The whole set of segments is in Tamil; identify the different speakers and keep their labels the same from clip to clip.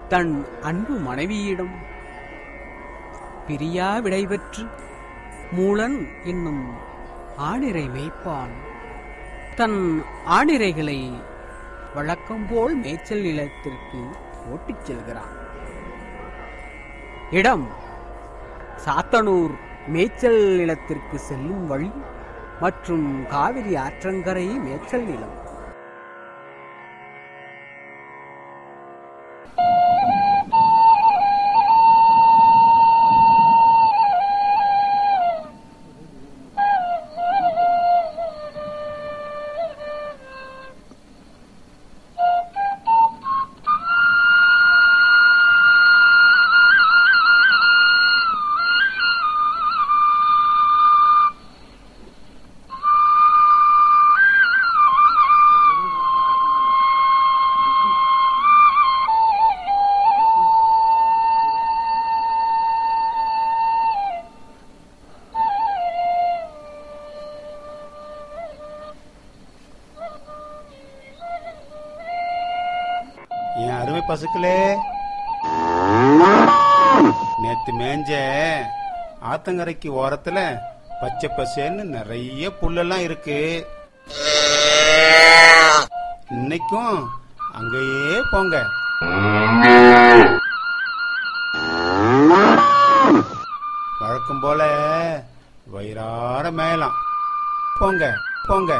Speaker 1: தன் அன்பு மனைவியிடம் பிரியா விடைபெற்று மூலன் என்னும் ஆணிரை மேய்ப்பான் தன் ஆணிரைகளை வழக்கம்போல் மேய்ச்சல் நிலத்திற்கு ஓட்டிச் செல்கிறான் இடம் சாத்தனூர் மேய்ச்சல் நிலத்திற்கு செல்லும் வழி மற்றும் காவிரி ஆற்றங்கரை மேய்ச்சல் நிலம்
Speaker 2: என் அருமை பசுக்களே நேத்து மேஞ்ச ஆத்தங்கரைக்கு ஓரத்துல பச்சை பசேன்னு நிறைய புல்லெல்லாம் இருக்கு இன்னைக்கும் அங்கேயே போங்க வழக்கம் போல வயிறார மேயலாம் போங்க போங்க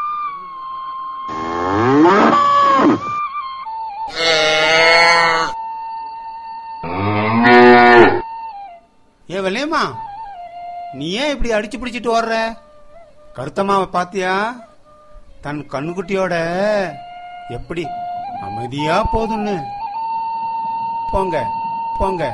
Speaker 2: ஏ வெள்ளையம்மா நீ ஏன் இப்படி அடிச்சு பிடிச்சிட்டு ஓடுற கருத்தம்மாவை பாத்தியா தன் கண்ணுக்குட்டியோட எப்படி அமைதியா போதும்னு போங்க போங்க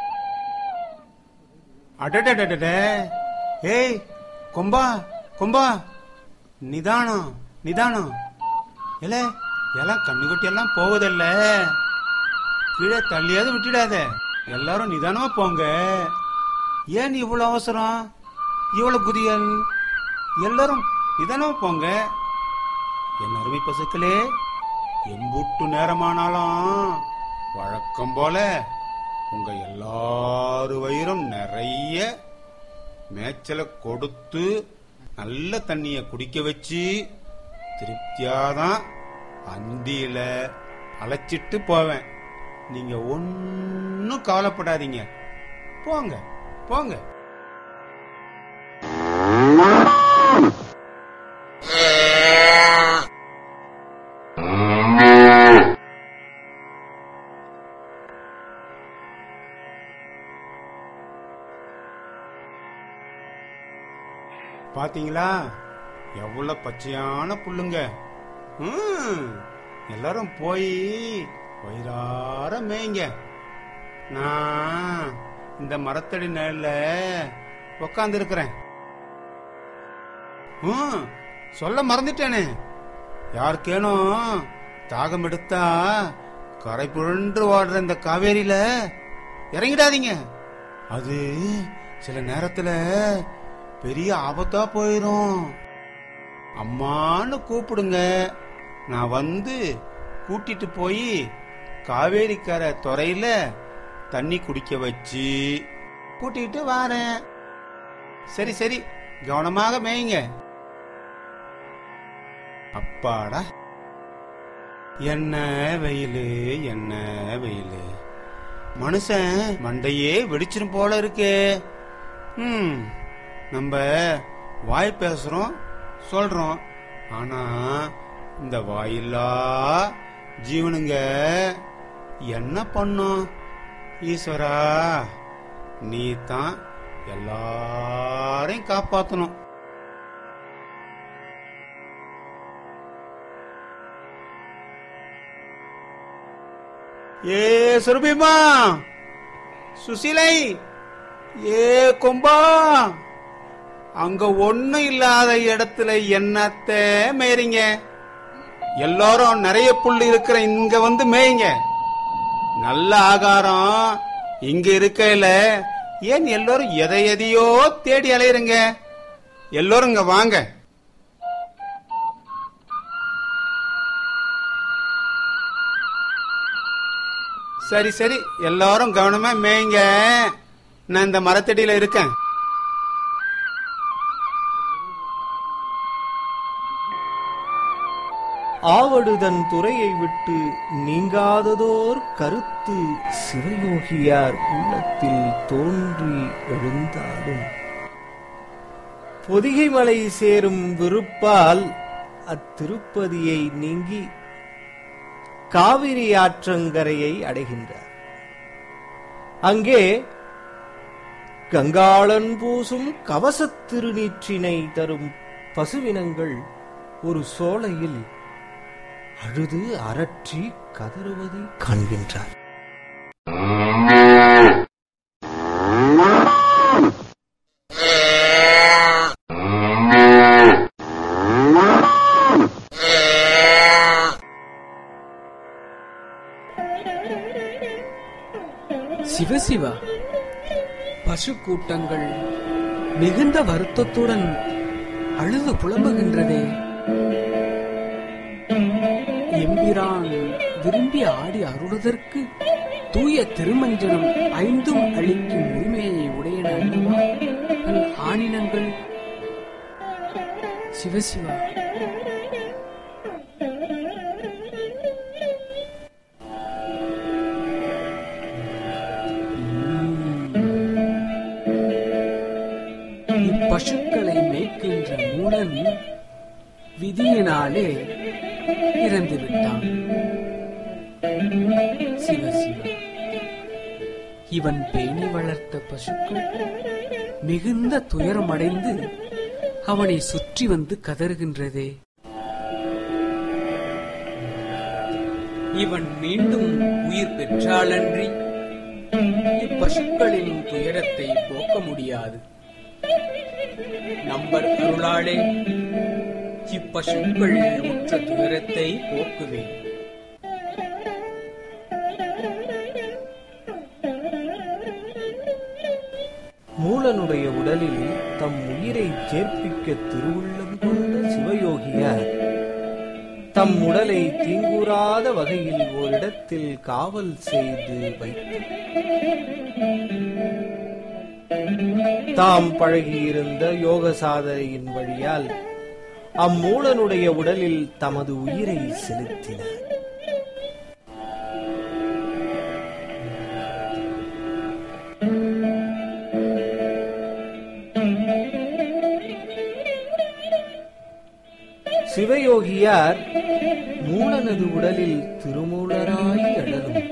Speaker 2: அடடடடட ஏய் கொம்பா கொம்பா நிதானம் நிதானம் இல்ல எல்லாம் கண்ணுக்குட்டி எல்லாம் போவதில்ல கீழே தள்ளியாவது விட்டுடாத எல்லாரும் நிதானமா போங்க ஏன் இவ்வளவு அவசரம் இவ்வளவு குதியல் எல்லாரும் நிதானமா போங்க என் அருமை பசுக்களே எம்புட்டு நேரமானாலும் வழக்கம் போல உங்க எல்லாரு வயிறும் நிறைய மேய்ச்சலை கொடுத்து நல்ல தண்ணிய குடிக்க வச்சு திருப்தியாதான் அந்தியில அழைச்சிட்டு போவேன் நீங்க ஒன்னும் கவலைப்படாதீங்க போங்க போங்க பாத்தீங்களா எவ்வளவு பச்சையான புல்லுங்க ம், எல்லாரும் போய் வயிறார மேய்ங்க நான் இந்த மரத்தடி நிழல்ல உக்காந்து இருக்கிறேன் சொல்ல மறந்துட்டேனே யாருக்கேனும் தாகம் எடுத்தா கரை புரண்டு ஓடுற இந்த காவேரியில இறங்கிடாதீங்க அது சில நேரத்துல பெரிய ஆபத்தா போயிரும் அம்மான்னு கூப்பிடுங்க நான் வந்து கூட்டிட்டு போய் காவேரி கரை துறையில தண்ணி குடிக்க வச்சு கூட்டிட்டு வாரேன் சரி சரி கவனமாக மேய்ங்க அப்பாடா என்ன வெயிலு என்ன வெயிலு மனுஷன் மண்டையே வெடிச்சிரும் போல இருக்கே ம் நம்ம வாய் பேசுறோம் சொல்றோம் ஆனா இந்த வாயில்லா ஜீவனுங்க என்ன பண்ணும் ஈஸ்வரா நீ தான் எல்லாரையும் காப்பாத்தணும் ஏ சுரபிமா சுசிலை ஏ கொம்பா அங்க ஒண்ணும் இல்லாத இடத்துல என்னத்த மேறீங்க எல்லாரும் நிறைய புல் இருக்கிற இங்க வந்து மேய்ங்க நல்ல ஆகாரம் இங்க இருக்கையில ஏன் எல்லாரும் எதை எதையோ தேடி அலையுறங்க எல்லாரும் இங்க வாங்க சரி சரி எல்லாரும் கவனமா மேய்ங்க நான் இந்த மரத்தடியில இருக்கேன்
Speaker 3: ஆவடுதன் துறையை விட்டு நீங்காததோர் கருத்து சிவயோகியார் உள்ளத்தில் தோன்றி எழுந்தாலும் பொதிகை மலை சேரும் விருப்பால் அத்திருப்பதியை நீங்கி காவிரி ஆற்றங்கரையை அடைகின்றார் அங்கே கங்காளன் பூசும் கவசத் திருநீற்றினை தரும் பசுவினங்கள் ஒரு சோலையில் அழுது அரற்றி கதறுவதை காண்கின்றார்
Speaker 1: சிவசிவா பசு கூட்டங்கள் மிகுந்த வருத்தத்துடன் அழுது புலம்புகின்றதே எம்பிரான் விரும்பி ஆடி அருளுதற்கு தூய திருமஞ்சனம் ஐந்தும் அளிக்கும் உரிமையை உடையன அல்லவா நம் ஆணினங்கள் சிவசிவா இப்பசுக்களை மேய்க்கின்ற மூலன் விதியினாலே இறந்து விட்டான் சிவ சிவ இவன் பேணி வளர்த்த பசுக்கள் மிகுந்த துயரமடைந்து அவனை சுற்றி வந்து கதறுகின்றதே இவன் மீண்டும் உயிர் பெற்றாலன்றி இப்பசுக்களின் துயரத்தை போக்க முடியாது நம்பர் அருளாளே இப்பசுக்கள் உற்ற துயரத்தை போக்குவேன்
Speaker 3: மூலனுடைய உடலில் தம் உயிரை சேர்ப்பிக்க திருவுள்ளம் கொண்ட சிவயோகியார் தம் உடலை தீங்கூறாத வகையில் ஓரிடத்தில் காவல் செய்து வைத்து தாம் பழகியிருந்த யோக சாதனையின் வழியால் அம்மூலனுடைய உடலில் தமது உயிரை செலுத்தினார் சிவயோகியார் மூலனது உடலில் திருமூலராய் அழலும்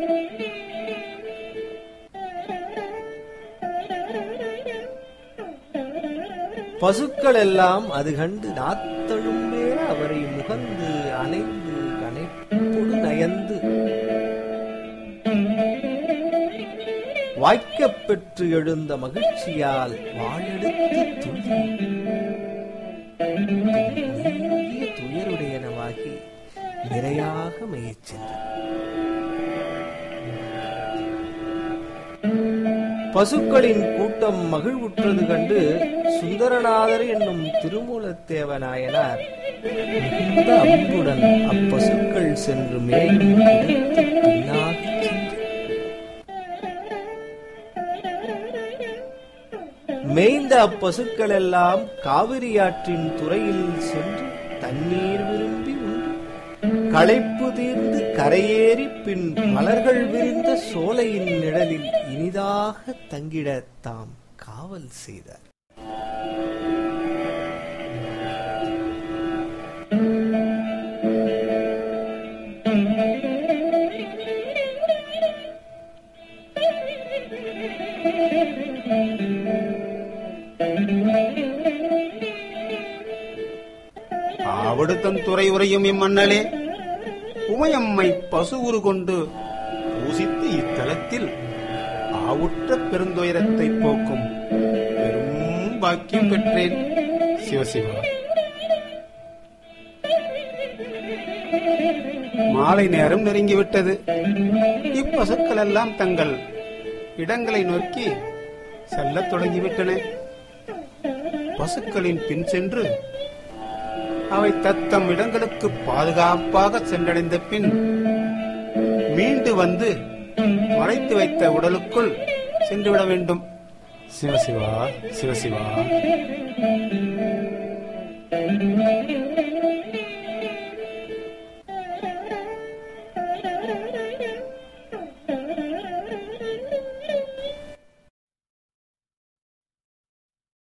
Speaker 3: பசுக்கள் எல்லாம் அது கண்டு நாத்தழும்பேற அவரை முகந்து அணைந்து அணைப்பொடு நயந்து வாய்க்கப் பெற்று எழுந்த மகிழ்ச்சியால் வாழெடுத்து துள்ளி நீங்கிய துயருடையனவாகி நிறையாக மெய்யச் சென்றார் பசுக்களின் கூட்டம் மகிழ்வுற்றது கண்டு சுந்தரநாதர் என்னும் திருமூலத்தேவநாயனார் மிகுந்த அன்புடன் அப்பசுக்கள் சென்று மேலும் இடத்து பின்னாகிச் சென்று மேய்ந்த அப்பசுக்கள் எல்லாம் காவிரி ஆற்றின் துறையில் சென்று தண்ணீர் விரும்பி உண்டு களைப்பு தீர்ந்து கரையேறி பின் மலர்கள் விரிந்த சோலையின் நிழலில் இனிதாக தங்கிட தாம் காவல் செய்தார்
Speaker 2: ஆவடுத்தன் துறை உரையும் இம்மன்னலே உமையம்மை பசு உரு கொண்டு பூசித்து இத்தலத்தில் ஆவுற்ற பெருந்துயரத்தை போக்கும் பெரும் பாக்கியம் பெற்றேன் சிவசிவா மாலை நேரம் நெருங்கிவிட்டது இப்பசுக்கள் எல்லாம் தங்கள் இடங்களை நோக்கி செல்லத் தொடங்கிவிட்டன பசுக்களின் பின் சென்று அவை தத்தம் இடங்களுக்கு பாதுகாப்பாக சென்றடைந்த பின் மீண்டு வந்து மறைத்து வைத்த உடலுக்குள் சென்றுவிட வேண்டும் சிவசிவா சிவசிவா